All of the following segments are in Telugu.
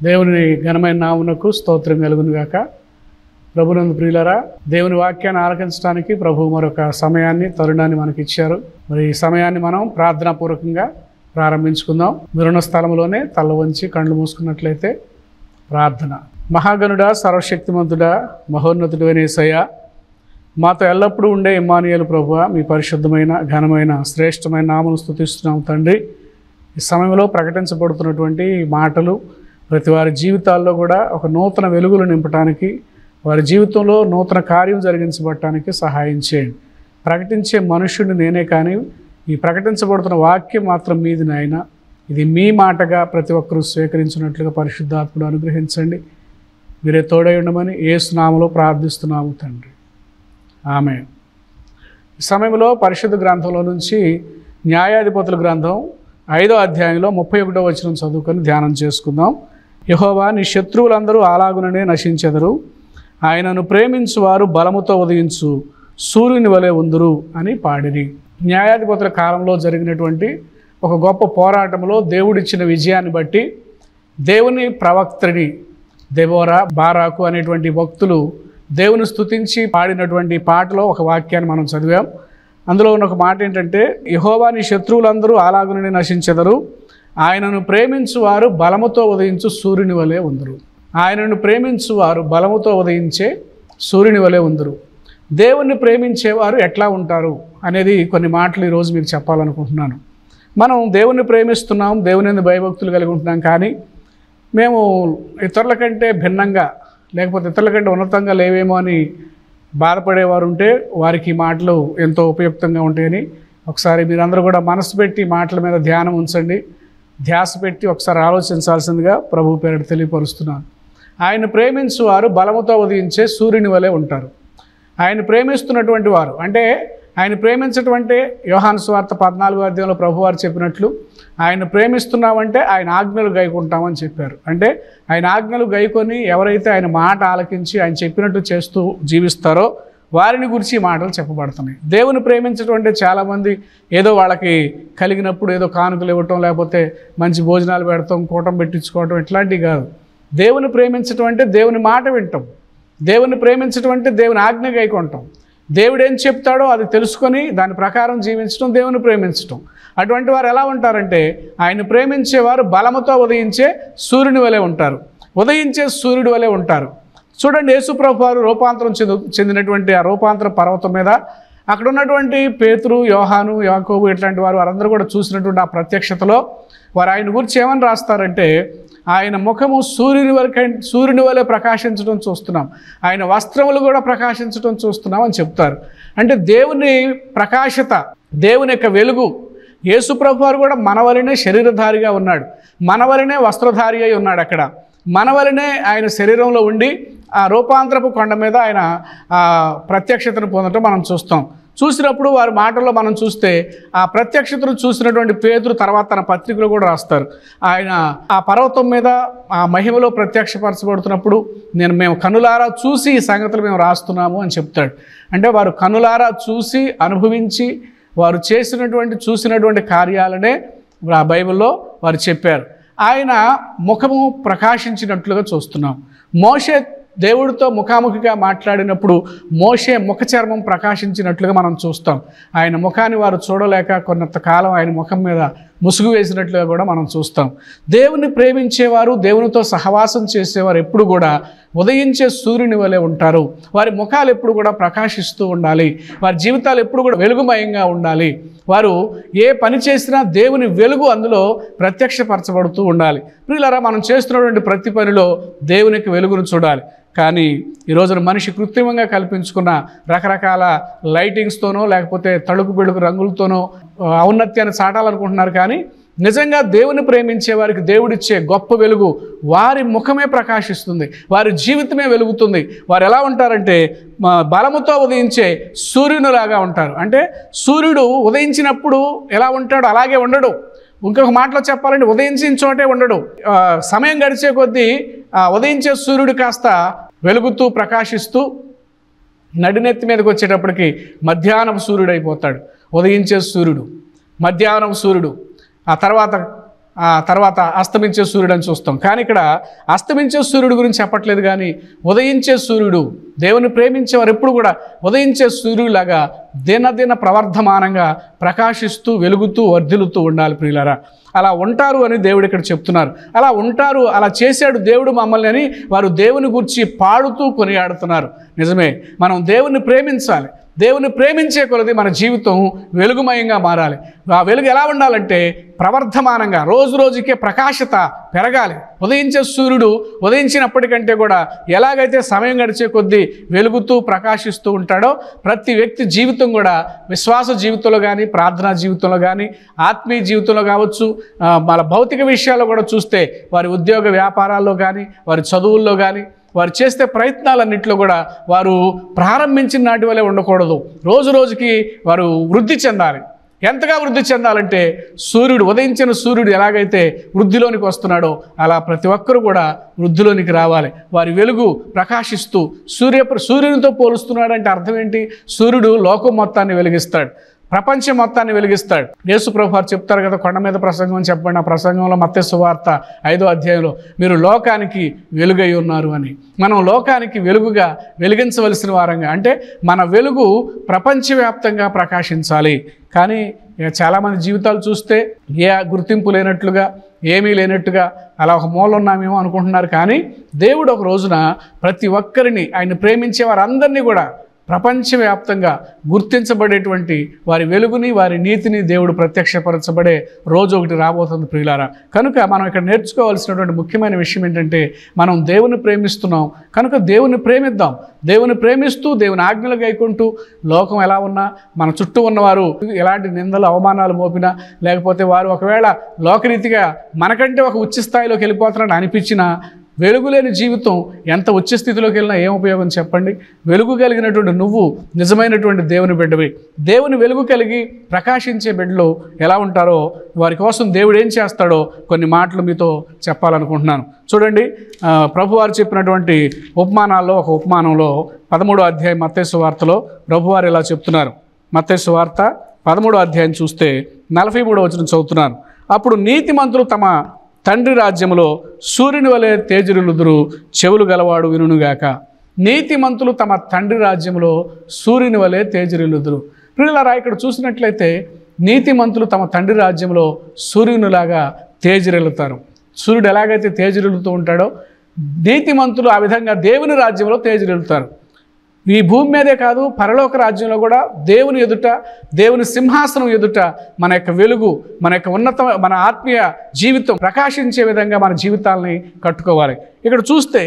దేవుని ఘనమైన నామునకు స్తోత్రం కలుగును గాక ప్రభునందు ప్రియులరా దేవుని వాక్యాన్ని ఆలకించడానికి ప్రభు మరొక సమయాన్ని తరుణాన్ని మనకి ఇచ్చారు మరి ఈ సమయాన్ని మనం ప్రార్థనాపూర్వకంగా ప్రారంభించుకుందాం మీరున్న స్థలంలోనే తల వంచి కళ్ళు మూసుకున్నట్లయితే ప్రార్థన మహాగణుడా సర్వశక్తిమంతుడా మహోన్నతుడు అనేసయ్య మాతో ఎల్లప్పుడూ ఉండే ఇమానియలు ప్రభు మీ పరిశుద్ధమైన ఘనమైన శ్రేష్టమైన నామను స్థుతిస్తున్నాం తండ్రి ఈ సమయంలో ప్రకటించబడుతున్నటువంటి ఈ మాటలు ప్రతి వారి జీవితాల్లో కూడా ఒక నూతన వెలుగులు నింపడానికి వారి జీవితంలో నూతన కార్యం జరిగించబడటానికి సహాయం చేయండి ప్రకటించే మనుషుడిని నేనే కానీ ఈ ప్రకటించబడుతున్న వాక్యం మాత్రం మీది నాయన ఇది మీ మాటగా ప్రతి ఒక్కరూ స్వీకరించినట్లుగా పరిశుద్ధాత్ముడు అనుగ్రహించండి మీరే తోడై ఉండమని ఏ స్నామలో ప్రార్థిస్తున్నాము తండ్రి ఆమె ఈ సమయంలో పరిశుద్ధ గ్రంథంలో నుంచి న్యాయాధిపతుల గ్రంథం ఐదో అధ్యాయంలో ముప్పై ఒకటో వచనం చదువుకొని ధ్యానం చేసుకుందాం యహోవా నీ శత్రువులందరూ అలాగుననే నశించెదరు ఆయనను ప్రేమించువారు బలముతో ఉదయించు సూర్యుని వలె ఉందురు అని పాడిరి న్యాయాధిపతుల కాలంలో జరిగినటువంటి ఒక గొప్ప పోరాటంలో దేవుడిచ్చిన విజయాన్ని బట్టి దేవుని ప్రవక్తని దెబోరా బారాకు అనేటువంటి భక్తులు దేవుని స్తుతించి పాడినటువంటి పాటలో ఒక వాక్యాన్ని మనం చదివాం అందులో ఉన్న ఒక మాట ఏంటంటే యహోవా నీ శత్రువులందరూ అలాగునని నశించెదరు ఆయనను ప్రేమించువారు బలముతో ఉదయించు సూర్యుని వలె ఉందరు ఆయనను ప్రేమించువారు బలముతో ఉదయించే సూర్యుని వలె ఉందరు దేవుణ్ణి ప్రేమించేవారు ఎట్లా ఉంటారు అనేది కొన్ని మాటలు ఈరోజు మీకు చెప్పాలనుకుంటున్నాను మనం దేవుణ్ణి ప్రేమిస్తున్నాం దేవుని ఎందు భయభక్తులు కలిగి ఉంటున్నాం కానీ మేము ఇతరుల కంటే భిన్నంగా లేకపోతే ఇతరుల కంటే ఉన్నతంగా లేవేమో అని బాధపడేవారు ఉంటే వారికి ఈ మాటలు ఎంతో ఉపయుక్తంగా ఉంటాయని ఒకసారి మీరందరూ కూడా మనసు పెట్టి మాటల మీద ధ్యానం ఉంచండి ధ్యాస పెట్టి ఒకసారి ఆలోచించాల్సిందిగా ప్రభు పేరు తెలియపరుస్తున్నాను ఆయన ప్రేమించు వారు బలముతో ఉదయించే సూర్యుని వలె ఉంటారు ఆయన ప్రేమిస్తున్నటువంటి వారు అంటే ఆయన ప్రేమించటం అంటే యోహాను స్వార్థ పద్నాలుగో అధ్యాయంలో ప్రభువారు చెప్పినట్లు ఆయన ప్రేమిస్తున్నామంటే ఆయన ఆజ్ఞలు గైకుంటామని చెప్పారు అంటే ఆయన ఆజ్ఞలు గైకొని ఎవరైతే ఆయన మాట ఆలకించి ఆయన చెప్పినట్టు చేస్తూ జీవిస్తారో వారిని గురించి ఈ మాటలు చెప్పబడుతున్నాయి దేవుని ప్రేమించడం అంటే చాలామంది ఏదో వాళ్ళకి కలిగినప్పుడు ఏదో కానుకలు ఇవ్వటం లేకపోతే మంచి భోజనాలు పెడతాం కూటం పెట్టించుకోవటం ఇట్లాంటివి కాదు దేవుని ప్రేమించడం అంటే దేవుని మాట వింటాం దేవుని ప్రేమించడం అంటే దేవుని ఆజ్ఞ గైకొంటాం దేవుడు ఏం చెప్తాడో అది తెలుసుకొని దాని ప్రకారం జీవించడం దేవుని ప్రేమించడం అటువంటి వారు ఎలా ఉంటారంటే ఆయన ప్రేమించేవారు బలముతో ఉదయించే సూర్యుని వలె ఉంటారు ఉదయించే సూర్యుడి వలె ఉంటారు చూడండి యేసుప్రభు వారు రూపాంతరం చెందు చెందినటువంటి ఆ రూపాంతర పర్వతం మీద అక్కడ ఉన్నటువంటి పేతురు యోహాను యాకోబు ఇట్లాంటి వారు వారందరూ కూడా చూసినటువంటి ఆ ప్రత్యక్షతలో వారు ఆయన గురించి ఏమని రాస్తారంటే ఆయన ముఖము సూర్యుని వరకు సూర్యుని వలె ప్రకాశించడం చూస్తున్నాం ఆయన వస్త్రములు కూడా ప్రకాశించడం చూస్తున్నాం అని చెప్తారు అంటే దేవుని ప్రకాశత దేవుని యొక్క వెలుగు యేసుప్రభు వారు కూడా మన వలనే శరీరధారిగా ఉన్నాడు మన వలనే వస్త్రధారి అయి ఉన్నాడు అక్కడ మన వలనే ఆయన శరీరంలో ఉండి ఆ రూపాంతరపు కొండ మీద ఆయన ఆ ప్రత్యక్షతను పొందటం మనం చూస్తాం చూసినప్పుడు వారి మాటల్లో మనం చూస్తే ఆ ప్రత్యక్షతను చూసినటువంటి పేదరు తర్వాత తన పత్రికలో కూడా రాస్తారు ఆయన ఆ పర్వతం మీద ఆ మహిమలో ప్రత్యక్షపరచబడుతున్నప్పుడు నేను మేము కనులారా చూసి ఈ సంగతులు మేము రాస్తున్నాము అని చెప్తాడు అంటే వారు కనులారా చూసి అనుభవించి వారు చేసినటువంటి చూసినటువంటి కార్యాలనే ఆ బైబిల్లో వారు చెప్పారు ఆయన ముఖము ప్రకాశించినట్లుగా చూస్తున్నాం మోషే దేవుడితో ముఖాముఖిగా మాట్లాడినప్పుడు మోషే ముఖ చర్మం ప్రకాశించినట్లుగా మనం చూస్తాం ఆయన ముఖాన్ని వారు చూడలేక కొంత కాలం ఆయన ముఖం మీద ముసుగు వేసినట్లుగా కూడా మనం చూస్తాం దేవుని ప్రేమించేవారు దేవునితో సహవాసం చేసేవారు ఎప్పుడు కూడా ఉదయించే సూర్యుని వలె ఉంటారు వారి ముఖాలు ఎప్పుడు కూడా ప్రకాశిస్తూ ఉండాలి వారి జీవితాలు ఎప్పుడు కూడా వెలుగుమయంగా ఉండాలి వారు ఏ పని చేసినా దేవుని వెలుగు అందులో ప్రత్యక్షపరచబడుతూ ఉండాలి ప్రియులారా మనం చేస్తున్నటువంటి ప్రతి పనిలో దేవునికి వెలుగును చూడాలి కానీ ఈ రోజున మనిషి కృత్రిమంగా కల్పించుకున్న రకరకాల లైటింగ్స్తోనో లేకపోతే తడుకు బెడుకు రంగులతోనో ఆ, ఔన్నత్యాన్ని చాటాలనుకుంటున్నారు కానీ నిజంగా దేవుని ప్రేమించే వారికి దేవుడిచ్చే గొప్ప వెలుగు వారి ముఖమే ప్రకాశిస్తుంది వారి జీవితమే వెలుగుతుంది వారు ఎలా ఉంటారంటే మా బలముతో ఉదయించే సూర్యునిలాగా ఉంటారు అంటే సూర్యుడు ఉదయించినప్పుడు ఎలా ఉంటాడో అలాగే ఉండడు ఇంకొక మాటలో చెప్పాలంటే ఉదయించిన చోటే ఉండడు ఆ, సమయం గడిచే కొద్దీ ఆ ఉదయించే సూర్యుడు కాస్త వెలుగుతూ ప్రకాశిస్తూ నడినెత్తి మీదకి వచ్చేటప్పటికి మధ్యాహ్నం సూర్యుడు అయిపోతాడు ఉదయించే సూర్యుడు మధ్యాహ్నం సూర్యుడు ఆ తర్వాత ఆ తర్వాత అస్తమించే సూర్యుడు అని చూస్తాం కానీ ఇక్కడ అస్తమించే సూర్యుడు గురించి చెప్పట్లేదు కానీ ఉదయించే సూర్యుడు దేవుని ప్రేమించే వారు ఎప్పుడు కూడా ఉదయించే సూర్యులాగా దినదిన ప్రవర్ధమానంగా ప్రకాశిస్తూ వెలుగుతూ వర్ధిల్లుతూ ఉండాలి ప్రియులరా అలా ఉంటారు అని దేవుడు ఇక్కడ చెప్తున్నారు అలా ఉంటారు అలా చేశాడు దేవుడు మమ్మల్ని అని వారు దేవుని గురించి పాడుతూ కొనియాడుతున్నారు నిజమే మనం దేవుని ప్రేమించాలి దేవుని ప్రేమించే కొలది మన జీవితం వెలుగుమయంగా మారాలి ఆ వెలుగు ఎలా ఉండాలంటే ప్రవర్ధమానంగా రోజు రోజుకే ప్రకాశత పెరగాలి ఉదయించే సూర్యుడు ఉదయించినప్పటికంటే కూడా ఎలాగైతే సమయం గడిచే కొద్దీ వెలుగుతూ ప్రకాశిస్తూ ఉంటాడో ప్రతి వ్యక్తి జీవితం కూడా విశ్వాస జీవితంలో కానీ ప్రార్థనా జీవితంలో కానీ ఆత్మీయ జీవితంలో కావచ్చు ఆ, మన భౌతిక విషయాల్లో కూడా చూస్తే వారి ఉద్యోగ వ్యాపారాల్లో కానీ వారి చదువుల్లో కానీ వారు చేసే ప్రయత్నాలన్నింటిలో కూడా వారు ప్రారంభించిన నాటి వల్లే ఉండకూడదు రోజు రోజుకి వారు వృద్ధి చెందాలి ఎంతగా వృద్ధి చెందాలంటే సూర్యుడు ఉదయించిన సూర్యుడు ఎలాగైతే వృద్ధిలోనికి వస్తున్నాడో అలా ప్రతి ఒక్కరూ కూడా వృద్ధిలోనికి రావాలి వారి వెలుగు ప్రకాశిస్తూ సూర్య సూర్యునితో పోలుస్తున్నాడంటే అర్థం ఏంటి సూర్యుడు లోకం మొత్తాన్ని వెలిగిస్తాడు ప్రపంచం మొత్తాన్ని వెలిగిస్తాడు యేసు ప్రభు వారు చెప్తారు కదా కొండ మీద ప్రసంగం అని చెప్పండి ఆ ప్రసంగంలో మత్స్య సువార్త ఐదో అధ్యాయంలో మీరు లోకానికి వెలుగై ఉన్నారు అని మనం లోకానికి వెలుగుగా వెలిగించవలసిన వారంగా అంటే మన వెలుగు ప్రపంచవ్యాప్తంగా ప్రకాశించాలి కానీ ఇక చాలామంది జీవితాలు చూస్తే ఏ గుర్తింపు లేనట్లుగా ఏమీ లేనట్టుగా అలా ఒక మూల ఉన్నామేమో అనుకుంటున్నారు కానీ దేవుడు ఒక రోజున ప్రతి ఒక్కరిని ఆయన ప్రేమించే వారందరినీ కూడా ప్రపంచవ్యాప్తంగా గుర్తించబడేటువంటి వారి వెలుగుని వారి నీతిని దేవుడు ప్రత్యక్షపరచబడే రోజు ఒకటి రాబోతుంది ప్రియులారా కనుక మనం ఇక్కడ నేర్చుకోవాల్సినటువంటి ముఖ్యమైన విషయం ఏంటంటే మనం దేవుని ప్రేమిస్తున్నాం కనుక దేవుని ప్రేమిద్దాం దేవుని ప్రేమిస్తూ దేవుని ఆజ్ఞలు గైకుంటూ లోకం ఎలా ఉన్నా మన చుట్టూ ఉన్నవారు ఎలాంటి నిందలు అవమానాలు మోపినా లేకపోతే వారు ఒకవేళ లోకరీతిగా మనకంటే ఒక ఉच्च స్థాయిలోకి వెళ్ళిపోతున్నారని అనిపించినా వెలుగులేని జీవితం ఎంత ఉచ్చ స్థితిలోకి వెళ్ళినా ఏం ఉపయోగం చెప్పండి వెలుగు కలిగినటువంటి నువ్వు నిజమైనటువంటి దేవుని బిడ్డవి దేవుని వెలుగు కలిగి ప్రకాశించే బిడ్డలు ఎలా ఉంటారో వారి కోసం దేవుడు ఏం చేస్తాడో కొన్ని మాటలు మీతో చెప్పాలనుకుంటున్నాను చూడండి ఆ, ప్రభువారు చెప్పినటువంటి ఉపమానాల్లో ఒక ఉపమానంలో పదమూడో అధ్యాయం మత్తేసు వార్తలో ప్రభువారు ఇలా చెప్తున్నారు మత్తేసు వార్త పదమూడో అధ్యాయం చూస్తే నలభై మూడో వచ్చిన చదువుతున్నాను అప్పుడు నీతిమంతులు తమ తండ్రి రాజ్యములో సూర్యుని వలె తేజరులుదురు చెవులు గలవాడు వినుగాక నీతిమంతులు తమ తండ్రి రాజ్యములో సూర్యుని వలె తేజరులుదురు ప్రియులారా ఇక్కడ చూసినట్లయితే నీతిమంతులు తమ తండ్రి రాజ్యంలో సూర్యునిలాగా తేజరెలుతారు సూర్యుడు ఎలాగైతే తేజరెలుతూ ఉంటాడో నీతిమంతులు ఆ విధంగా దేవుని రాజ్యంలో తేజరెలుతారు ఈ భూమి మీదే కాదు పరలోక రాజ్యంలో కూడా దేవుని ఎదుట దేవుని సింహాసనం ఎదుట మన యొక్క వెలుగు మన యొక్క ఉన్నత మన ఆత్మీయ జీవితం ప్రకాశించే విధంగా మన జీవితాలని కట్టుకోవాలి ఇక్కడ చూస్తే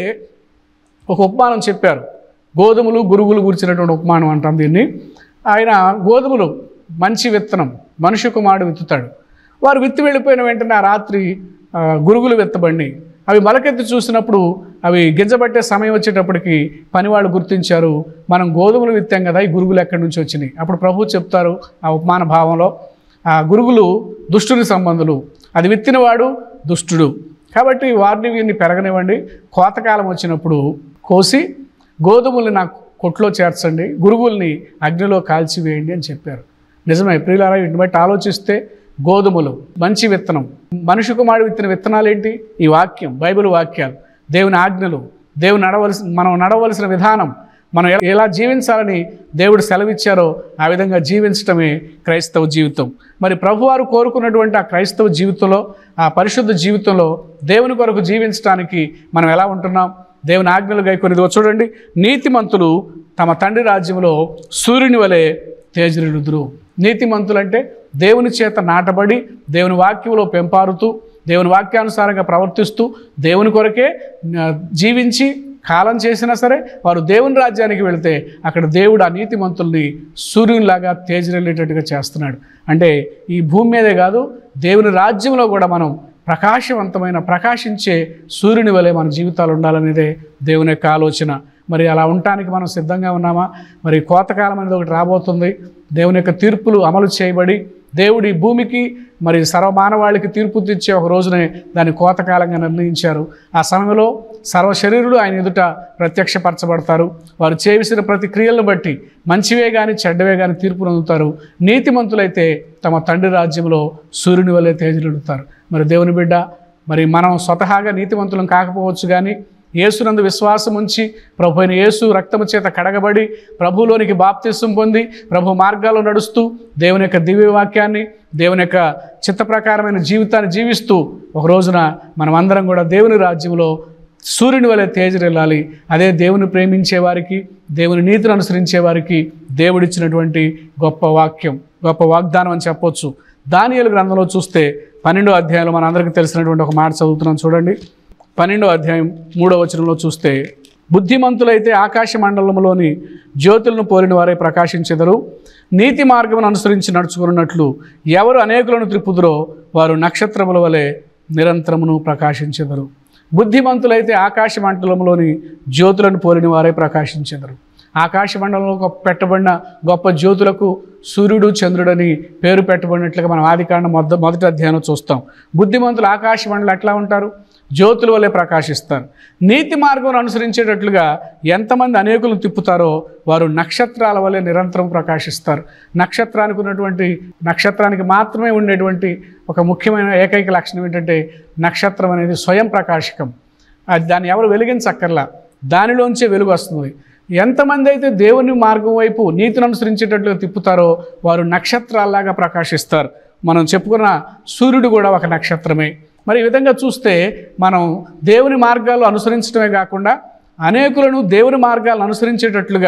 ఒక ఉపమానం చెప్పారు గోధుమలు గురుగులు గురించినటువంటి ఉపమానం అంటాం దీన్ని ఆయన గోధుమలు మంచి విత్తనం మనిషి కుమారుడు విత్తుతాడు వారు విత్తి వెళ్ళిపోయిన వెంటనే ఆ రాత్రి ఆ, గురుగులు విత్తబండి అవి మొలకెత్తి చూసినప్పుడు అవి గింజబట్టే సమయం వచ్చేటప్పటికి పనివాళ్ళు గుర్తించారు మనం గోధుమలు విత్తాం కదా ఈ గురుగులు ఎక్కడి నుంచి వచ్చినాయి అప్పుడు ప్రభు చెప్తారు ఆ ఉపమాన భావంలో ఆ గురుగులు దుష్టుని సంబంధులు అది విత్తినవాడు దుష్టుడు కాబట్టి వారిని వీరిని పెరగనివ్వండి కోతకాలం వచ్చినప్పుడు కోసి గోధుమల్ని నా కొట్లో చేర్చండి గురుగుల్ని అగ్నిలో కాల్చివేయండి అని చెప్పారు నిజమే ప్రియులారా వీటిని బట్టి ఆలోచిస్తే గోధుమలు మంచి విత్తనం మనిషి కుమారుడు విత్తిన విత్తనాలు ఏంటి ఈ వాక్యం బైబిల్ వాక్యాలు దేవుని ఆజ్ఞలు దేవుని నడవలసి మనం నడవలసిన విధానం మనం ఎ- ఎలా జీవించాలని దేవుడు సెలవిచ్చారో ఆ విధంగా జీవించటమే క్రైస్తవ జీవితం మరి ప్రభువారు కోరుకున్నటువంటి ఆ క్రైస్తవ జీవితంలో ఆ పరిశుద్ధ జీవితంలో దేవుని కొరకు జీవించడానికి మనం ఎలా ఉంటున్నాం దేవుని ఆజ్ఞలు గైకొనిదిగో చూడండి నీతిమంతులు తమ తండ్రి రాజ్యంలో సూర్యుని వలె తేజరులుదురు నీతిమంతులు అంటే దేవుని చేత నాటబడి దేవుని వాక్యంలో పెంపారుతూ దేవుని వాక్యానుసారంగా ప్రవర్తిస్తూ దేవుని కొరకే ఆ, జీవించి కాలం చేసినా సరే వారు దేవుని రాజ్యానికి వెళితే అక్కడ దేవుడు ఆ నీతిమంతుల్ని సూర్యునిలాగా తేజరెళ్ళేటట్టుగా చేస్తున్నాడు అంటే ఈ భూమి మీదే కాదు దేవుని రాజ్యంలో కూడా మనం ప్రకాశవంతమైన ప్రకాశించే సూర్యుని వలె మన జీవితాలు ఉండాలనేదే దేవుని యొక్క ఆలోచన మరి అలా ఉండటానికి మనం సిద్ధంగా ఉన్నామా మరి కోతకాలం అనేది ఒకటి రాబోతుంది దేవుని యొక్క తీర్పులు అమలు చేయబడి దేవుడి భూమికి మరి సర్వమానవాళికి తీర్పు తెచ్చే ఒక రోజునే దాన్ని కోతకాలంగా నిర్ణయించారు ఆ సమయంలో సర్వ శరీరులు ఆయన ఎదుట ప్రత్యక్షపరచబడతారు వారు చేసిన ప్రతి క్రియలను బట్టి మంచివే కానీ చెడ్డవే కానీ తీర్పు పొందుతారు నీతిమంతులైతే తమ తండ్రి రాజ్యంలో సూర్యుని వలె తేజలుడుతారు మరి దేవుని బిడ్డ మరి మనం స్వతహాగా నీతివంతులం కాకపోవచ్చు కానీ యేసునందు విశ్వాసం ఉంచి ప్రభు అయిన యేసు రక్తము చేత కడగబడి ప్రభులోనికి బాప్తిసం పొంది ప్రభు మార్గాల్లో నడుస్తూ దేవుని యొక్క దివ్య వాక్యాన్ని దేవుని యొక్క చిత్త ప్రకారమైన జీవితాన్ని జీవిస్తూ ఒక రోజున మనం అందరం కూడా దేవుని రాజ్యంలో సూర్యుని వలె తేజరెళ్ళాలి అదే దేవుని ప్రేమించే వారికి దేవుని నీతిని అనుసరించే వారికి దేవుడిచ్చినటువంటి గొప్ప వాక్యం గొప్ప వాగ్దానం అని చెప్పొచ్చు దానియేలు గ్రంథంలో చూస్తే పన్నెండో అధ్యాయంలో మన అందరికీ తెలిసినటువంటి ఒక మాట చదువుతున్నాం చూడండి పన్నెండో అధ్యాయం మూడో వచనంలో చూస్తే బుద్ధిమంతులైతే ఆకాశ మండలంలోని జ్యోతులను పోలిన వారే ప్రకాశించెదరు నీతి మార్గమును అనుసరించి నడుచుకున్నట్లు ఎవరు అనేకులను త్రిప్పుదురో వారు నక్షత్రముల వలె నిరంతరమును ప్రకాశించెదరు బుద్ధిమంతులైతే ఆకాశ మండలంలోని జ్యోతులను పోలిన వారే ప్రకాశించెదరు ఆకాశ మండలంలో గొప్ప పెట్టబడిన గొప్ప జ్యోతులకు సూర్యుడు చంద్రుడని పేరు పెట్టబడినట్లుగా మనం ఆదికాండం మొద మొదటి అధ్యాయంలో చూస్తాం బుద్ధిమంతులు ఆకాశ మండలం ఎట్లా ఉంటారు జ్యోతుల వల్లే ప్రకాశిస్తారు నీతి మార్గం అనుసరించేటట్లుగా ఎంతమంది అనేకులు తిప్పుతారో వారు నక్షత్రాల వల్లే నిరంతరం ప్రకాశిస్తారు నక్షత్రానికి ఉన్నటువంటి నక్షత్రానికి మాత్రమే ఉండేటువంటి ఒక ముఖ్యమైన ఏకైక లక్షణం ఏంటంటే నక్షత్రం అనేది స్వయం ప్రకాశకం అది దాన్ని ఎవరు వెలిగించక్కర్లా దానిలోంచే వెలుగు వస్తుంది ఎంతమంది అయితే దేవుని మార్గం వైపు నీతిని అనుసరించేటట్లుగా తిప్పుతారో వారు నక్షత్రాల్లాగా ప్రకాశిస్తారు మనం చెప్పుకున్న సూర్యుడు కూడా ఒక నక్షత్రమే మరి ఈ విధంగా చూస్తే మనం దేవుని మార్గాలు అనుసరించడమే కాకుండా అనేకులను దేవుని మార్గాలను అనుసరించేటట్లుగా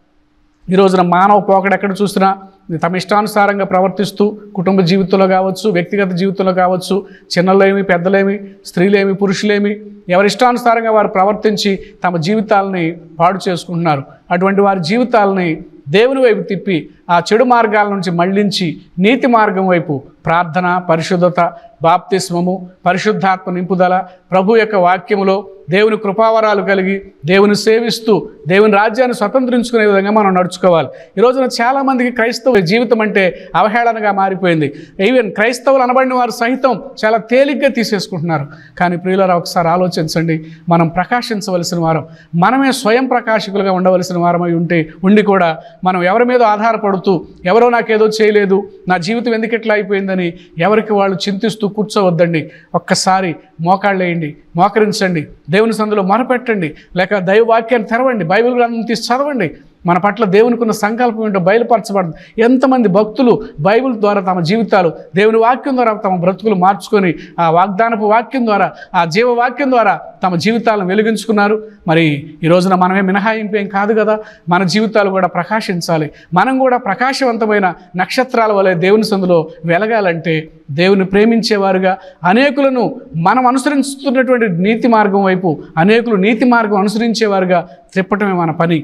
ఈ రోజున మానవ పోకడ ఎక్కడ చూసినా తమ ఇష్టానుసారంగా ప్రవర్తిస్తూ కుటుంబ జీవితంలో కావచ్చు వ్యక్తిగత జీవితంలో కావచ్చు చిన్నలేమి పెద్దలేమి స్త్రీలేమి పురుషులేమి ఎవరి ఇష్టానుసారంగా వారు ప్రవర్తించి తమ జీవితాలని పాడు చేసుకుంటున్నారు అటువంటి వారి జీవితాలని దేవుని వైపు తిప్పి ఆ చెడు మార్గాల నుంచి మళ్లించి నీతి మార్గం వైపు ప్రార్థన పరిశుద్ధత బాప్తిస్మము పరిశుద్ధాత్మ నింపుదల ప్రభు యొక్క వాక్యములో దేవుని కృపావరాలు కలిగి దేవుని సేవిస్తూ దేవుని రాజ్యాన్ని స్వతంత్రించుకునే విధంగా మనం నడుచుకోవాలి ఈ రోజున చాలామందికి క్రైస్తవ జీవితం అంటే అవహేళనగా మారిపోయింది ఈవెన్ క్రైస్తవులు అనబడిన వారు సహితం చాలా తేలిగ్గా తీసేసుకుంటున్నారు కానీ ప్రియులరా ఒకసారి ఆలోచించండి మనం ప్రకాశించవలసిన వారం మనమే స్వయం ప్రకాశకులుగా ఉండవలసిన వారమై ఉంటే ఉండి కూడా మనం ఎవరి మీద ఆధారపడుతూ ఎవరో నాకేదో చేయలేదు నా జీవితం ఎందుకు ఇట్లా అయిపోయిందని ఎవరికి వాళ్ళు చింతిస్తూ కూర్చోవద్దండి ఒక్కసారి మోకాళ్ళేయండి మోకరించండి దేవుని సందులో మొరపెట్టండి లేక దైవ వాక్యాన్ని తెరవండి బైబిల్ గ్రంథం తీసి చదవండి మన పట్ల దేవునికి ఉన్న సంకల్పం ఏంటో బయలుపరచబడింది ఎంతమంది భక్తులు బైబిల్ ద్వారా తమ జీవితాలు దేవుని వాక్యం ద్వారా తమ బ్రతుకులు మార్చుకొని ఆ వాగ్దానపు వాక్యం ద్వారా ఆ జీవ వాక్యం ద్వారా తమ జీవితాలను వెలిగించుకున్నారు మరి ఈ రోజున మనమే మినహాయింపు ఏం కాదు కదా మన జీవితాలు కూడా ప్రకాశించాలి మనం కూడా ప్రకాశవంతమైన నక్షత్రాల వలె దేవుని సందులో వెలగాలంటే దేవుని ప్రేమించేవారుగా అనేకులను మనం అనుసరిస్తున్నటువంటి నీతి మార్గం వైపు అనేకులు నీతి మార్గం అనుసరించేవారుగా తిప్పటమే మన పని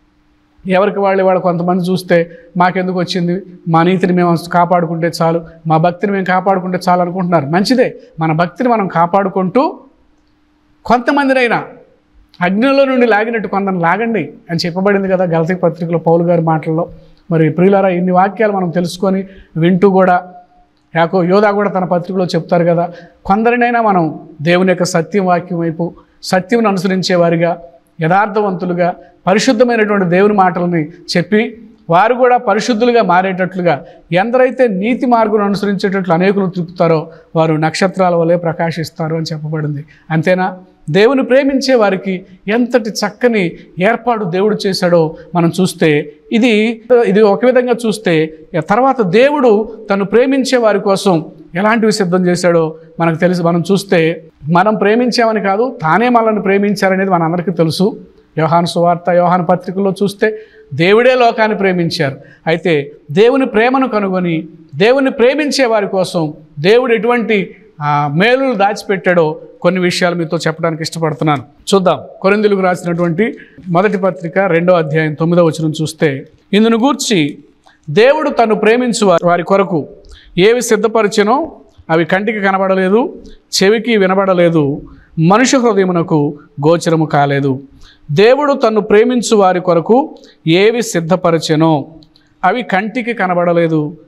ఎవరికి వాళ్ళు వాళ్ళు కొంతమంది చూస్తే మాకెందుకు వచ్చింది మా నీతిని మేము కాపాడుకుంటే చాలు మా భక్తిని మేము కాపాడుకుంటే చాలు అనుకుంటున్నారు మంచిదే మన భక్తిని మనం కాపాడుకుంటూ కొంతమందినైనా అగ్నిలో నుండి లాగినట్టు కొందరిని లాగండి అని చెప్పబడింది కదా గలతీ పత్రికలో పౌలు గారి మాటల్లో మరి ప్రియులారా ఇన్ని వాక్యాలు మనం తెలుసుకొని వింటూ కూడా యాకో యోధా కూడా తన పత్రికలో చెప్తారు కదా కొందరినైనా మనం దేవుని యొక్క సత్యం వాక్యం వైపు సత్యం అనుసరించే వారిగా యథార్థవంతులుగా పరిశుద్ధమైనటువంటి దేవుని మాటలని చెప్పి వారు కూడా పరిశుద్ధులుగా మారేటట్లుగా ఎందరైతే నీతి మార్గం అనుసరించేటట్లు అనేకులు తిప్పుతారో వారు నక్షత్రాల వలె ప్రకాశిస్తారు అని చెప్పబడింది అంతేనా దేవుని ప్రేమించే వారికి ఎంతటి చక్కని ఏర్పాటు దేవుడు చేశాడో మనం చూస్తే ఇది ఇది ఒక విధంగా చూస్తే ఇక తర్వాత దేవుడు తను ప్రేమించే వారి కోసం ఎలాంటివి సిద్ధం చేశాడో మనకు తెలుసు మనం చూస్తే మనం ప్రేమించామని కాదు తానే మనల్ని ప్రేమించారనేది మనందరికీ తెలుసు యోహాను సువార్త యోహాను పత్రికల్లో చూస్తే దేవుడే లోకాన్ని ప్రేమించారు అయితే దేవుని ప్రేమను కనుగొని దేవుని ప్రేమించే వారి కోసం దేవుడు ఎటువంటి ఆ, మేలులు దాచిపెట్టాడో కొన్ని విషయాలు మీతో చెప్పడానికి ఇష్టపడుతున్నాను చూద్దాం కొరిందులకు రాసినటువంటి మొదటి పత్రిక రెండో అధ్యాయం తొమ్మిదో వచనం చూస్తే ఇందును గూర్చి దేవుడు తను ప్రేమించు వారి- వారి కొరకు ఏవి సిద్ధపరిచెనో అవి కంటికి కనబడలేదు చెవికి వినబడలేదు మనుష్య హృదయమునకు గోచరము కాలేదు దేవుడు తన్ను ప్రేమించు వారి కొరకు ఏవి సిద్ధపరిచెనో అవి కంటికి కనబడలేదు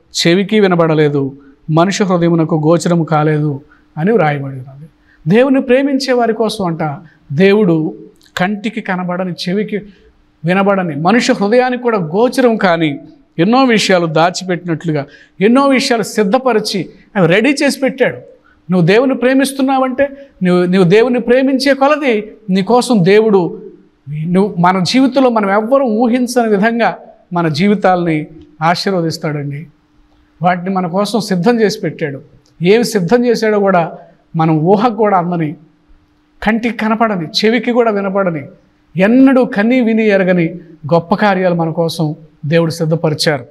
చెవికి వినబడలేదు మనుష్య హృదయమునకు గోచరము కాలేదు అని వ్రాయబడి ఉన్నది దేవుని ప్రేమించే వారి కోసం అంట దేవుడు కంటికి కనబడని చెవికి వినబడని మనుష్య హృదయానికి కూడా గోచరం కానీ ఎన్నో విషయాలు దాచిపెట్టినట్లుగా ఎన్నో విషయాలు సిద్ధపరిచి అవి రెడీ చేసి పెట్టాడు నువ్వు దేవుని ప్రేమిస్తున్నావంటే నువ్వు నువ్వు దేవుని ప్రేమించే కొలది నీకోసం దేవుడు నువ్వు మన జీవితంలో మనం ఎవ్వరూ ఊహించని విధంగా మన జీవితాల్ని ఆశీర్వదిస్తాడండి వాటిని మన కోసం సిద్ధం చేసి పెట్టాడు ఏమి సిద్ధం చేశాడో కూడా మనం ఊహకు కూడా అందని కంటికి కనపడని చెవికి కూడా వినపడని ఎన్నడూ కని విని ఎరగని గొప్ప కార్యాలు మన కోసం దేవుడు సిద్ధపరిచారు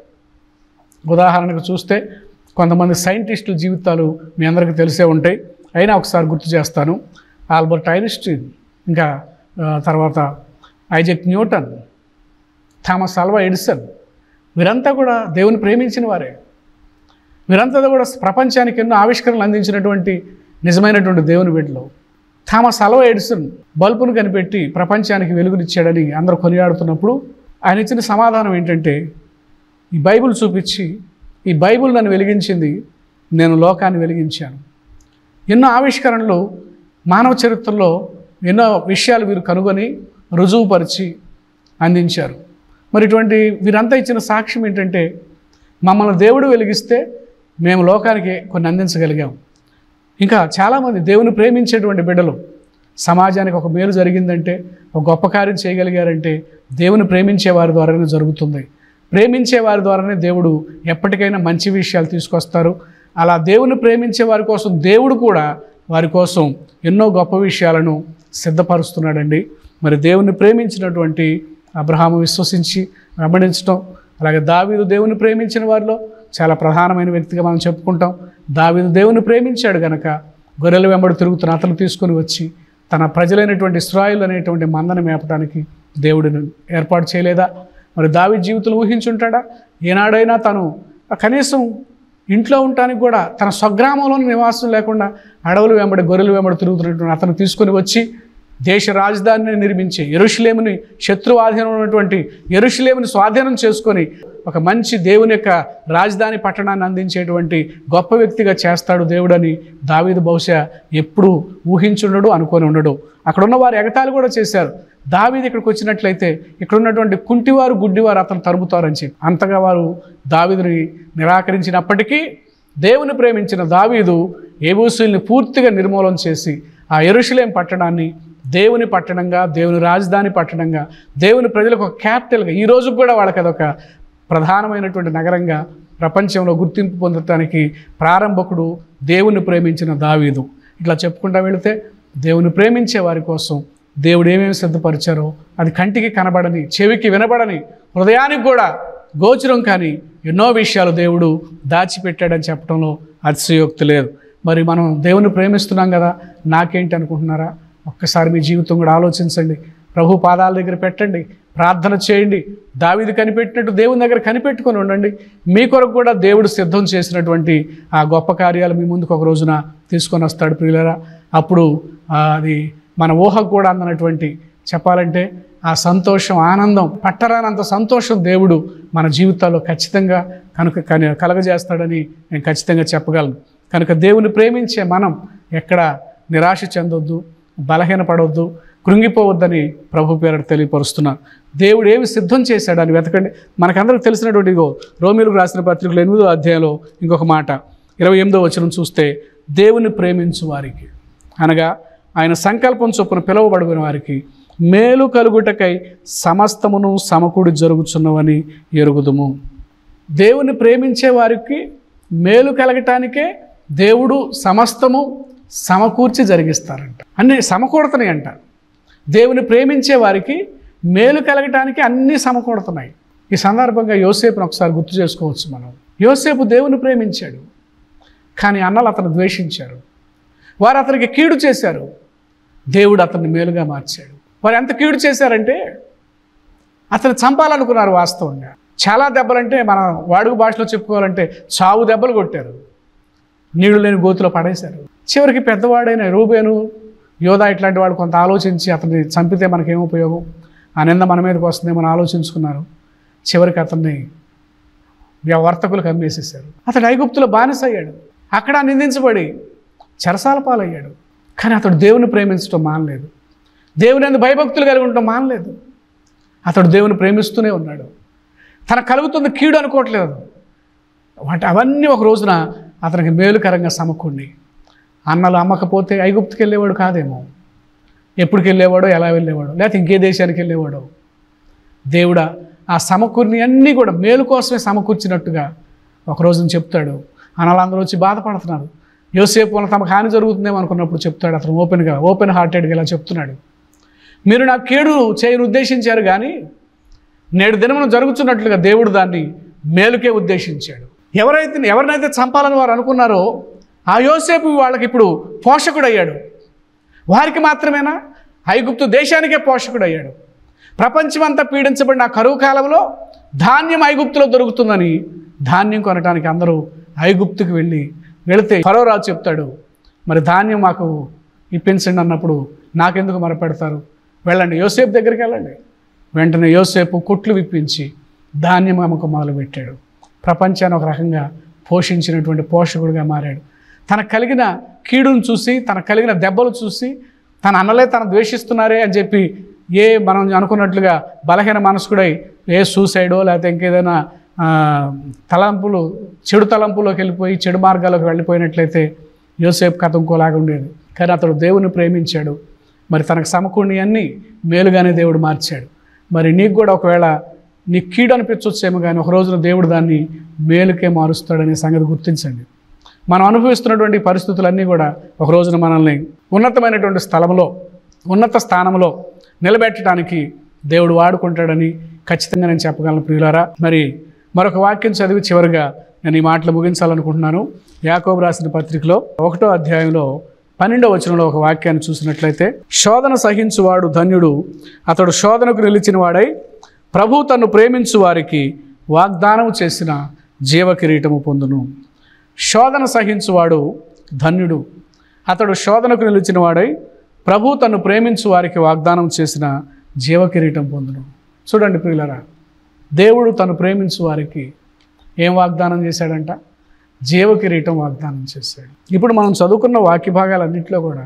ఉదాహరణకు చూస్తే కొంతమంది సైంటిస్టుల జీవితాలు మీ అందరికీ తెలిసే ఉంటాయి అయినా ఒకసారి గుర్తు చేస్తాను ఆల్బర్ట్ ఐన్స్టీన్ ఇంకా ఆ, తర్వాత Isaac Newton Thomas Alva Edison వీరంతా కూడా దేవుని ప్రేమించిన వారే వీరంతా కూడా ప్రపంచానికి ఎన్నో ఆవిష్కరణలు అందించినటువంటి నిజమైనటువంటి దేవుని బిడ్డలు థామస్ అల్వా ఎడిసన్ బల్బును కనిపెట్టి ప్రపంచానికి వెలుగునిచ్చాడని అందరూ కొనియాడుతున్నప్పుడు ఆయన ఇచ్చిన సమాధానం ఏంటంటే ఈ బైబిల్ చూపించి ఈ బైబిల్ నన్ను వెలిగించింది నేను లోకాన్ని వెలిగించాను ఎన్నో ఆవిష్కరణలు మానవ చరిత్రలో ఎన్నో విషయాలు వీరు కనుగొని రుజువుపరిచి అందించారు మరి ఇటువంటి వీరంతా ఇచ్చిన సాక్ష్యం ఏంటంటే మమ్మల్ని దేవుడు వెలిగిస్తే మేము లోకానికి కొన్ని అందించగలిగాం ఇంకా చాలామంది దేవుని ప్రేమించేటువంటి బిడ్డలు సమాజానికి ఒక మేలు జరిగిందంటే ఒక గొప్ప కార్యం చేయగలిగారంటే దేవుని ప్రేమించే వారి ద్వారానే జరుగుతుంది ప్రేమించే వారి ద్వారానే దేవుడు ఎప్పటికైనా మంచి విషయాలు తీసుకొస్తారు అలా దేవుని ప్రేమించే వారి కోసం దేవుడు కూడా వారి కోసం ఎన్నో గొప్ప విషయాలను సిద్ధపరుస్తున్నాడండి మరి దేవుని ప్రేమించినటువంటి అబ్రహాము విశ్వసించి వెంబడించడం అలాగే దావీదు దేవుని ప్రేమించిన వారిలో చాలా ప్రధానమైన వ్యక్తిగా మనం చెప్పుకుంటాం దావీదు దేవుని ప్రేమించాడు గనక గొర్రెల వెంబడి తిరుగుతున్న అతను తీసుకొని వచ్చి తన ప్రజలైనటువంటి ఇస్రాయిల్ అనేటువంటి మందను మేపడానికి దేవుడిని ఏర్పాటు చేయలేదా మరి దావి జీవితం ఊహించుంటాడా ఏనాడైనా తను కనీసం ఇంట్లో ఉండటానికి కూడా తన స్వగ్రామంలో నివాసం లేకుండా అడవులు వెంబడి గొర్రెలు వెంబడి తిరుగుతున్నటువంటి అతను తీసుకొని వచ్చి దేశ రాజధానిని నిర్మించి ఎరుషులేముని శత్రువాధీనం ఉన్నటువంటి ఎరుషులేముని స్వాధీనం చేసుకొని ఒక మంచి దేవుని యొక్క రాజధాని పట్టణాన్ని అందించేటువంటి గొప్ప వ్యక్తిగా చేస్తాడు దేవుడని దావీదు బహుశా ఎప్పుడూ ఊహించుండడు అనుకొని ఉండడు అక్కడ ఉన్న వారు ఎగతాళి కూడా చేశారు దావీదు ఇక్కడికి వచ్చినట్లయితే ఇక్కడ ఉన్నటువంటి కుంటివారు గుడ్డివారు అతను తరుముతారని చెప్పి అంతగా వారు దావీదుని నిరాకరించినప్పటికీ దేవుని ప్రేమించిన దావీదు ఏబూసుల్ని పూర్తిగా నిర్మూలన చేసి ఆ ఎరుషులేం పట్టణాన్ని దేవుని పట్టణంగా దేవుని రాజధాని పట్టణంగా దేవుని ప్రజలకు ఒక క్యాపిటల్గా ఈ రోజు కూడా వాళ్ళకి అదొక ప్రధానమైనటువంటి నగరంగా ప్రపంచంలో గుర్తింపు పొందటానికి ప్రారంభకుడు దేవుని ప్రేమించిన దావీదు ఇట్లా చెప్పుకుంటా వెళితే దేవుని ప్రేమించే వారి కోసం దేవుడు ఏమేమి సిద్ధపరిచారో అది కంటికి కనబడని చెవికి వినబడని హృదయానికి కూడా గోచరం కానీ ఎన్నో విషయాలు దేవుడు దాచిపెట్టాడని చెప్పడంలో అతిశయోక్తి లేదు మరి మనం దేవుని ప్రేమిస్తున్నాం కదా నాకేంటి అనుకుంటున్నారా ఒక్కసారి మీ జీవితం కూడా ఆలోచించండి ప్రభు పాదాల దగ్గర పెట్టండి ప్రార్థన చేయండి దావీదు కనిపెట్టినట్టు దేవుని దగ్గర కనిపెట్టుకొని ఉండండి మీ కొరకు కూడా దేవుడు సిద్ధం చేసినటువంటి ఆ గొప్ప కార్యాలు మీ ముందుకు ఒక రోజున తీసుకొని వస్తాడు ప్రియులరా అప్పుడు ఆ, అది మన ఊహకు కూడా అందనటువంటి చెప్పాలంటే ఆ సంతోషం ఆనందం పట్టరానంత సంతోషం దేవుడు మన జీవితాల్లో ఖచ్చితంగా కనుక కని- కలగజేస్తాడని నేను ఖచ్చితంగా చెప్పగలను కనుక దేవుని ప్రేమించే మనం ఎక్కడ నిరాశ చెందొద్దు బలహీనపడవద్దు కృంగిపోవద్దని ప్రభు పేరట తెలియపరుస్తున్నాను దేవుడు ఏమి సిద్ధం చేశాడని వెతకండి మనకందరికి తెలిసినటువంటి ఇగో రోమిలకు రాసిన పత్రికలు ఎనిమిదో అధ్యాయంలో ఇంకొక మాట ఇరవై ఎనిమిదో వచనం చూస్తే దేవుని ప్రేమించు వారికి అనగా ఆయన సంకల్పం చొప్పున పిలువబడిన వారికి మేలు కలుగుటకై సమస్తమును సమకూడి జరుగుచున్నవని ఎరుగుదుము దేవుని ప్రేమించే వారికి మేలు కలగటానికే దేవుడు సమస్తము సమకూర్చి జరిగిస్తారంట అన్ని సమకూడుతున్నాయి అంట దేవుని ప్రేమించే వారికి మేలు కలగటానికి అన్నీ సమకూడుతున్నాయి ఈ సందర్భంగా యోసేపును ఒకసారి గుర్తు చేసుకోవచ్చు మనం యోసేపు దేవుని ప్రేమించాడు కానీ అన్నలు అతను ద్వేషించారు వారు అతనికి కీడు చేశారు దేవుడు అతన్ని మేలుగా మార్చాడు వారు ఎంత కీడు చేశారంటే అతను చంపాలనుకున్నారు వాస్తవంగా చాలా దెబ్బలంటే మన వాడుక భాషలో చెప్పుకోవాలంటే చావు దెబ్బలు కొట్టారు నీళ్లు లేని గోతులో పడేశారు చివరికి పెద్దవాడైన రూబేను యోధా ఇట్లాంటి వాడు కొంత ఆలోచించి అతన్ని చంపితే మనకేం ఉపయోగం ఆ నింద మన మీదకి వస్తుందేమో అని ఆలోచించుకున్నారు చివరికి అతన్ని వ్య- వర్తకులకు అమ్మేసేసారు అతడు ఐగుప్తులో బానిస అయ్యాడు అక్కడ నిందించబడి చెరసాల పాలయ్యాడు కానీ అతడు దేవుని ప్రేమించడం మానలేదు దేవుని అందు భయభక్తులు కలిగి ఉండటం మానలేదు అతడు దేవుని ప్రేమిస్తూనే ఉన్నాడు తన కలుగుతున్న కీడు అనుకోవట్లేదు వాటి అవన్నీ ఒక రోజున అతనికి మేలుకరంగా సమకూడి అన్నలు అమ్మకపోతే ఐగుప్తుకి వెళ్ళేవాడు కాదేమో ఎప్పటికి వెళ్ళేవాడో ఎలా వెళ్ళేవాడో లేకపోతే ఇంకే దేశానికి వెళ్ళేవాడో దేవుడా ఆ సమకూరిని అన్నీ కూడా మేలు కోసమే సమకూర్చినట్టుగా ఒక రోజున చెప్తాడు అనాలందరూ వచ్చి బాధపడుతున్నారు యోసేపు వల్ల తమకు హాని జరుగుతుందేమో అనుకున్నప్పుడు చెప్తాడు అతను ఓపెన్గా ఓపెన్ హార్టెడ్గా ఇలా చెప్తున్నాడు మీరు నా కేడు చేయని ఉద్దేశించారు కానీ నేడు దినమున జరుగుతున్నట్లుగా దేవుడు దాన్ని మేలుకే ఉద్దేశించాడు ఎవరైతే ఎవరినైతే చంపాలని వారు అనుకున్నారో ఆ యోసేపు వాళ్ళకి ఇప్పుడు పోషకుడయ్యాడు వారికి మాత్రమేనా ఐగుప్తు దేశానికే పోషకుడయ్యాడు ప్రపంచమంతా పీడించబడిన ఆ కరువు కాలంలో ధాన్యం ఐగుప్తులో దొరుకుతుందని ధాన్యం కొనడానికి అందరూ ఐగుప్తుకు వెళ్ళి వెళితే ఫరోరాజు చెప్తాడు మరి ధాన్యం మాకు ఇప్పించండి అన్నప్పుడు నాకెందుకు మరపెడతారు వెళ్ళండి యోసేపు దగ్గరికి వెళ్ళండి వెంటనే యోసేపు కుట్లు విప్పించి ధాన్యం అమ్మకం మొదలుపెట్టాడు ప్రపంచాన్ని ఒక రకంగా పోషించినటువంటి పోషకుడిగా మారాడు తనకు కలిగిన కీడును చూసి తనకు కలిగిన దెబ్బలు చూసి తన అన్నలే తన ద్వేషిస్తున్నారే అని చెప్పి ఏ మనం అనుకున్నట్లుగా బలహీన మనస్కుడై ఏ సూసైడో లేకపోతే ఇంకేదైనా ఆ, తలంపులు చెడు తలంపులోకి వెళ్ళిపోయి చెడు మార్గాలకు వెళ్ళిపోయినట్లయితే యోసేపు కథ ఇంకోలాగా ఉండేది కానీ అతడు దేవుని ప్రేమించాడు మరి తనకు సమకూడిని అన్నీ మేలుగానే దేవుడు మార్చాడు మరి నీకు కూడా ఒకవేళ నీ కీడు అనిపించవచ్చేమో కానీ ఒక రోజున దేవుడు దాన్ని మేలుకే మారుస్తాడనే సంగతి గుర్తించండి మనం అనుభవిస్తున్నటువంటి పరిస్థితులన్నీ కూడా ఒక రోజున మనల్ని ఉన్నతమైనటువంటి స్థలంలో ఉన్నత స్థానంలో నిలబెట్టడానికి దేవుడు వాడుకుంటాడని ఖచ్చితంగా నేను చెప్పగలను ప్రియులారా మరి మరొక వాక్యం చదివి చివరిగా నేను ఈ మాటలు ముగించాలనుకుంటున్నాను యాకోబు రాసిన పత్రికలో ఒకటో అధ్యాయంలో పన్నెండో వచనంలో ఒక వాక్యాన్ని చూసినట్లయితే శోధన సహించువాడు ధన్యుడు అతడు శోధనకు నిలిచిన వాడై ప్రభు తన్ను ప్రేమించు వారికి వాగ్దానం చేసిన జీవ కిరీటము పొందును శోధన సహించువాడు ధన్యుడు అతడు శోధనకు నిలిచిన వాడై ప్రభు తన్ను ప్రేమించు వారికి వాగ్దానం చేసిన జీవ కిరీటం పొందును చూడండి ప్రియులరా దేవుడు తను ప్రేమించు వారికి ఏం వాగ్దానం చేశాడంట జీవ కిరీటం వాగ్దానం చేశాడు ఇప్పుడు మనం చదువుకున్న వాక్య భాగాలన్నింటిలో కూడా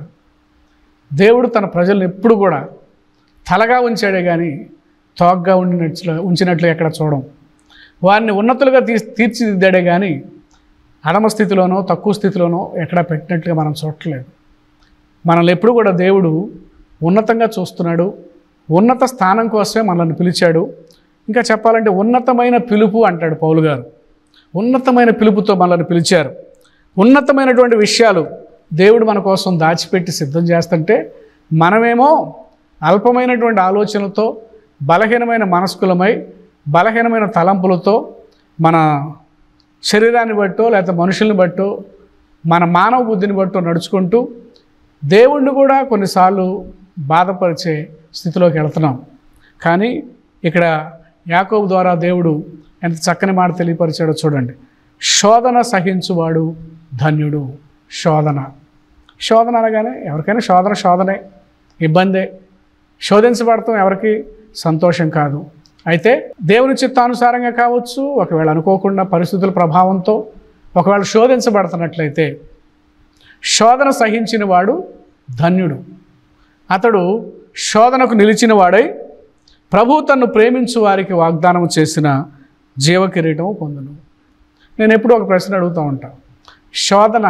దేవుడు తన ప్రజలను ఎప్పుడు కూడా తలగా ఉంచాడే కానీ తోగ్గా ఉండినట్లు ఉంచినట్లు ఎక్కడ చూడం వారిని ఉన్నతులుగా తీ తీర్చిదిద్దాడే కానీ అడమ స్థితిలోనో తక్కువ స్థితిలోనో ఎక్కడ పెట్టినట్లుగా మనం చూడట్లేదు మనల్ని ఎప్పుడు కూడా దేవుడు ఉన్నతంగా చూస్తున్నాడు ఉన్నత స్థానం కోసమే మనల్ని పిలిచాడు ఇంకా చెప్పాలంటే ఉన్నతమైన పిలుపు అంటాడు పౌలు గారు ఉన్నతమైన పిలుపుతో మనల్ని పిలిచారు ఉన్నతమైనటువంటి విషయాలు దేవుడు మన కోసం దాచిపెట్టి సిద్ధం చేస్తుంటే మనమేమో అల్పమైనటువంటి ఆలోచనలతో బలహీనమైన మనస్కులమై బలహీనమైన తలంపులతో మన శరీరాన్ని బట్టో లేకపోతే మనుషుల్ని బట్టో మన మానవ బుద్ధిని బట్టో నడుచుకుంటూ దేవుణ్ణి కూడా కొన్నిసార్లు బాధపరిచే స్థితిలోకి వెళ్తున్నాం కానీ ఇక్కడ యాకోబు ద్వారా దేవుడు ఎంత చక్కని మాట తెలియపరిచాడో చూడండి శోధన సహించువాడు ధన్యుడు శోధన శోధన అనగానే ఎవరికైనా శోధన శోధనే ఇబ్బందే శోధించబడటం ఎవరికి సంతోషం కాదు అయితే దేవుని చిత్తానుసారంగా కావచ్చు ఒకవేళ అనుకోకుండా పరిస్థితుల ప్రభావంతో ఒకవేళ శోధించబడుతున్నట్లయితే శోధన సహించిన వాడు ధన్యుడు అతడు శోధనకు నిలిచిన వాడై ప్రభు తన్ను ప్రేమించు వారికి వాగ్దానం చేసిన జీవ కిరీటం పొందును నేను ఎప్పుడూ ఒక ప్రశ్న అడుగుతూ ఉంటా శోధన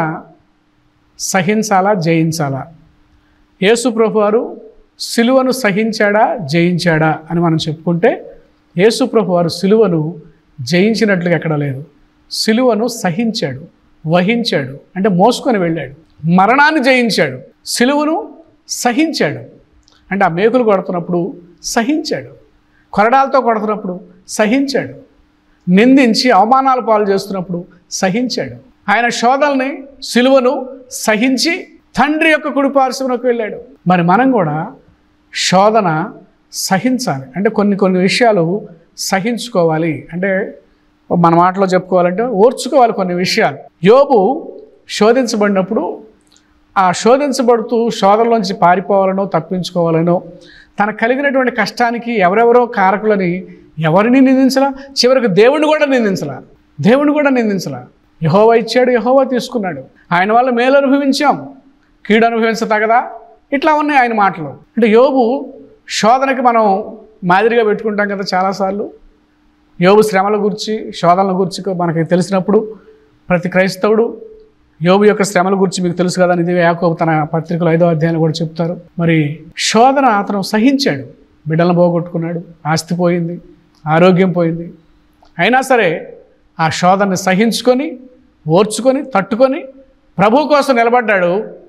సహించాలా జయించాలా యేసు ప్రభు వారు సిలువను సహించాడా జయించాడా అని మనం చెప్పుకుంటే యేసు ప్రభు వారు సిలువను జయించినట్లుగా ఎక్కడ లేదు సిలువను సహించాడు వహించాడు అంటే మోసుకొని వెళ్ళాడు మరణాన్ని జయించాడు సిలువను సహించాడు అంటే ఆ మేకులు కొడుతున్నప్పుడు సహించాడు కొరడాలతో కొడుతున్నప్పుడు సహించాడు నిందించి అవమానాలు పాలు చేస్తున్నప్పుడు సహించాడు ఆయన శోధల్ని సిలువను సహించి తండ్రి యొక్క కుడిపార్శ్వనకు వెళ్ళాడు మరి మనం కూడా శోధన సహించాలి అంటే కొన్ని కొన్ని విషయాలు సహించుకోవాలి అంటే మన మాటలో చెప్పుకోవాలంటే ఓర్చుకోవాలి కొన్ని విషయాలు యోబు శోధించబడినప్పుడు ఆ శోధించబడుతూ శోధనలోంచి పారిపోవాలనో తప్పించుకోవాలనో తనకు కలిగినటువంటి కష్టానికి ఎవరెవరో కారకులని ఎవరిని నిందించలా చివరికి దేవుణ్ణి కూడా నిందించలా దేవుని కూడా నిందించలా యహోవా ఇచ్చాడు యహోవా తీసుకున్నాడు ఆయన వల్ల మేలు అనుభవించాం కీడు అనుభవించతగదా ఇట్లా ఉన్నాయి ఆయన మాటలు అంటే యోబు శోధనకి మనం మాదిరిగా పెట్టుకుంటాం కదా చాలాసార్లు యోబు శ్రమల గురించి శోధనల గురించి మనకి తెలిసినప్పుడు ప్రతి క్రైస్తవుడు యోబు యొక్క శ్రమల గురించి మీకు తెలుసు కదా ఇది యాకోబు తన పత్రికలు ఐదో అధ్యాయంలో కూడా చెప్తారు మరి శోధన అతను సహించాడు బిడ్డలను పోగొట్టుకున్నాడు ఆస్తి పోయింది ఆరోగ్యం పోయింది అయినా సరే ఆ శోధనని సహించుకొని ఓర్చుకొని తట్టుకొని ప్రభు కోసం నిలబడ్డాడు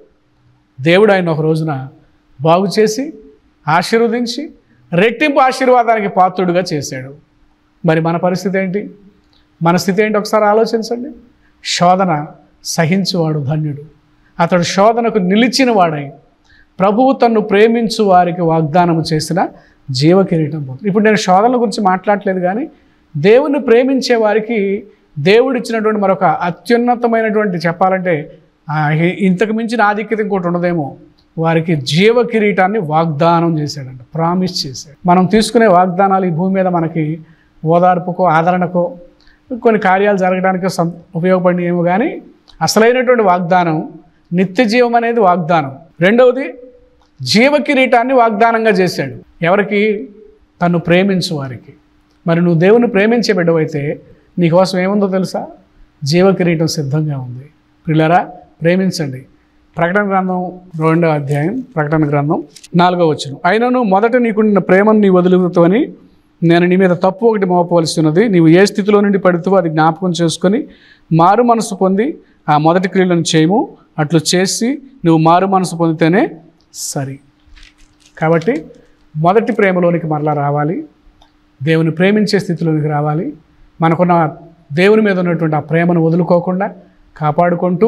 దేవుడు ఆయన ఒక రోజున బాగు చేసి ఆశీర్వదించి రెట్టింపు ఆశీర్వాదానికి పాత్రుడుగా చేశాడు మరి మన పరిస్థితి ఏంటి మన స్థితి ఏంటి ఒకసారి ఆలోచించండి శోధన సహించువాడు ధన్యుడు అతడు శోధనకు నిలిచిన వాడై ప్రభువు తన్ను ప్రేమించు వారికి వాగ్దానము చేసిన జీవ కిరీటం పొందు ఇప్పుడు నేను శోధనల గురించి మాట్లాడలేదు కానీ దేవుని ప్రేమించే వారికి దేవుడు ఇచ్చినటువంటి మరొక అత్యున్నతమైనటువంటి చెప్పాలంటే ఆ, ఇ- ఇంతకు మించిన ఆధిక్యత ఇంకోటి ఉండదేమో వారికి జీవ కిరీటాన్ని వాగ్దానం చేశాడంట ప్రామిస్ చేశాడు మనం తీసుకునే వాగ్దానాలు ఈ భూమి మీద మనకి ఓదార్పుకో ఆదరణకో కొన్ని కార్యాలు జరగడానికో సం ఉపయోగపడినేమో కానీ అసలైనటువంటి వాగ్దానం నిత్య జీవం అనేది వాగ్దానం రెండవది జీవ కిరీటాన్ని వాగ్దానంగా చేశాడు ఎవరికి తను ప్రేమించు వారికి మరి నువ్వు దేవుని ప్రేమించే బిడ్డవైతే నీకోసం ఏముందో తెలుసా జీవ కిరీటం సిద్ధంగా ఉంది పిల్లరా ప్రేమించండి ప్రకటన గ్రంథం రెండవ అధ్యాయం ప్రకటన గ్రంథం నాలుగో వచ్చును అయినను మొదట నీకుండిన ప్రేమను నీ వదులుతావని నేను నీ మీద తప్పు ఒకటి మోపవలసి ఉన్నది నీవు ఏ స్థితిలో నుండి పడుతావో అది జ్ఞాపకం చేసుకొని మారు మనసు పొంది ఆ మొదటి క్రియలను చేయము అట్లు చేసి నువ్వు మారు మనసు పొందితేనే సరి కాబట్టి మొదటి ప్రేమలోనికి మరలా రావాలి దేవుని ప్రేమించే స్థితిలోనికి రావాలి మనకున్న దేవుని మీద ఉన్నటువంటి ఆ ప్రేమను వదులుకోకుండా కాపాడుకుంటూ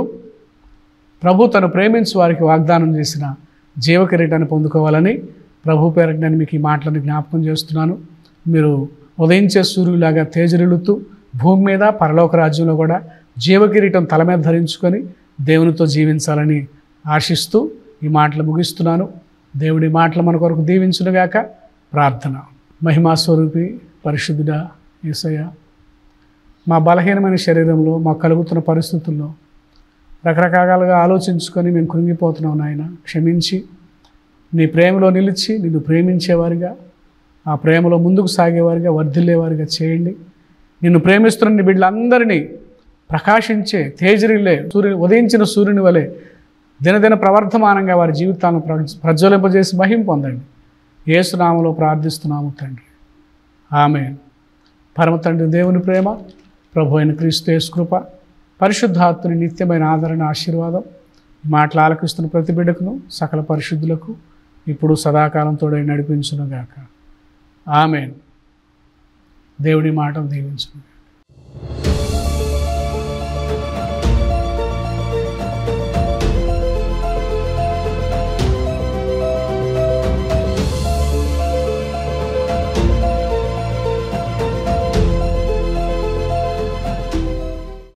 ప్రభు తను ప్రేమించు వారికి వాగ్దానం చేసిన జీవ కిరీటాన్ని పొందుకోవాలని ప్రభు పేరట నేను మీకు ఈ మాటలను జ్ఞాపకం చేస్తున్నాను మీరు ఉదయించే సూర్యులాగా తేజరిల్లుతూ భూమి మీద పరలోక రాజ్యంలో కూడా జీవ కిరీటం తల మీద ధరించుకొని దేవునితో జీవించాలని ఆశిస్తూ ఈ మాటలు ముగిస్తున్నాను దేవుడి మాటలు మన కొరకు దీవించునుగాక ప్రార్థన మహిమా స్వరూపి పరిశుద్ధుడా యేసయ్య మా బలహీనమైన శరీరంలో మాకు కలుగుతున్న పరిస్థితుల్లో రకరకాలుగా ఆలోచించుకొని మేము కృంగిపోతున్నాం నాయన క్షమించి నీ ప్రేమలో నిలిచి నిన్ను ప్రేమించేవారిగా ఆ ప్రేమలో ముందుకు సాగేవారిగా వర్ధిల్లేవారిగా చేయండి నిన్ను ప్రేమిస్తున్న నీ బిడ్డలందరినీ ప్రకాశించే తేజరిల్లే సూర్యు ఉదయించిన సూర్యుని వలె దినదిన ప్రవర్ధమానంగా వారి జీవితాలను ప్ర ప్రజ్వలింపజేసి మహిం పొందండి ఏసునామలో ప్రార్థిస్తున్నాము తండ్రి ఆమె పరమ తండ్రి దేవుని ప్రేమ ప్రభు అయిన క్రీస్తు యేసు కృప పరిశుద్ధాత్మని నిత్యమైన ఆదరణ ఆశీర్వాదం ఈ మాటలు ఆలకిస్తున్న ప్రతి బిడ్డకును సకల పరిశుద్ధులకు ఇప్పుడు సదాకాలం తోడై నడిపించునుగాక ఆమెన్ దేవుడి మాటలు దీవించును